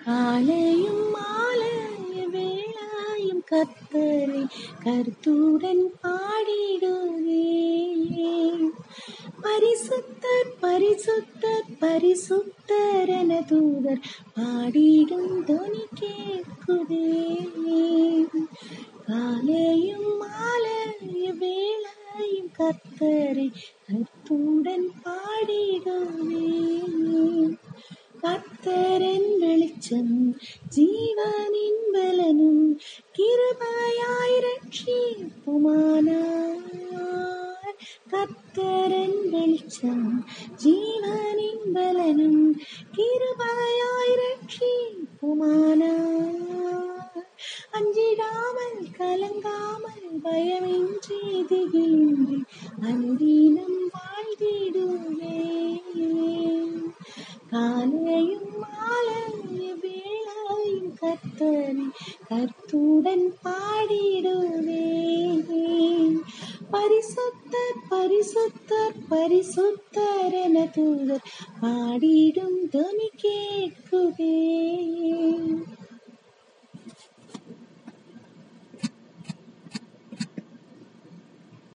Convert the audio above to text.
காலையும் மாலைய வேளாயும் கத்தரை கருத்துடன் பாடிடுவே பரிசுத்தர் பரிசுத்தர் பரிசுத்தர் என தூதர் பாடிடும் துணி கேட்குதே காலையும் மாலைய வேளாயும் கத்தரை கருத்துடன் பாடிடுவே கத்தரின் வெளிச்சம் ஜீவனின் பலனும் கிருபையாய் ரட்சிப்புமானார் கத்தரின் வெளிச்சம் ஜீவனின் பலனும் கிருபையாய் ரட்சிப்புமானார் அஞ்சிடாமல் கலங்காமல் பயமின்றி திகிலின்றி அனுதீனம் வாழ்ந்திடுவேன் காலையும் மாலைய வேளையும் கத்தனை கர்த்துடன் பாடிடுவேன் பரிசுத்தர் பரிசுத்தர் பரிசுத்தர் என தூதர் பாடிடும் துணி கேட்குவே